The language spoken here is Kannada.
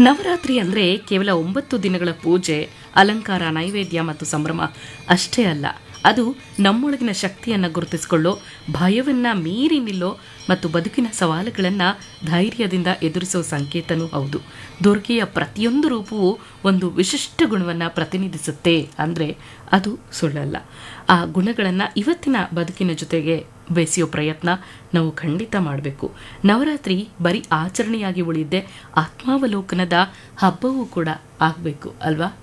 ನವರಾತ್ರಿ ಅಂದರೆ ಕೇವಲ ಒಂಬತ್ತು ದಿನಗಳ ಪೂಜೆ ಅಲಂಕಾರ ನೈವೇದ್ಯ ಮತ್ತು ಸಂಭ್ರಮ ಅಷ್ಟೇ ಅಲ್ಲ ಅದು ನಮ್ಮೊಳಗಿನ ಶಕ್ತಿಯನ್ನು ಗುರುತಿಸಿಕೊಳ್ಳೋ ಭಯವನ್ನು ಮೀರಿ ನಿಲ್ಲೋ ಮತ್ತು ಬದುಕಿನ ಸವಾಲುಗಳನ್ನು ಧೈರ್ಯದಿಂದ ಎದುರಿಸೋ ಸಂಕೇತನೂ ಹೌದು ದುರ್ಗೆಯ ಪ್ರತಿಯೊಂದು ರೂಪವೂ ಒಂದು ವಿಶಿಷ್ಟ ಗುಣವನ್ನು ಪ್ರತಿನಿಧಿಸುತ್ತೆ ಅಂದರೆ ಅದು ಸುಳ್ಳಲ್ಲ ಆ ಗುಣಗಳನ್ನು ಇವತ್ತಿನ ಬದುಕಿನ ಜೊತೆಗೆ ಬೆಸೆಯೋ ಪ್ರಯತ್ನ ನಾವು ಖಂಡಿತ ಮಾಡಬೇಕು ನವರಾತ್ರಿ ಬರೀ ಆಚರಣೆಯಾಗಿ ಉಳಿದೆ ಆತ್ಮಾವಲೋಕನದ ಹಬ್ಬವೂ ಕೂಡ ಆಗಬೇಕು ಅಲ್ವಾ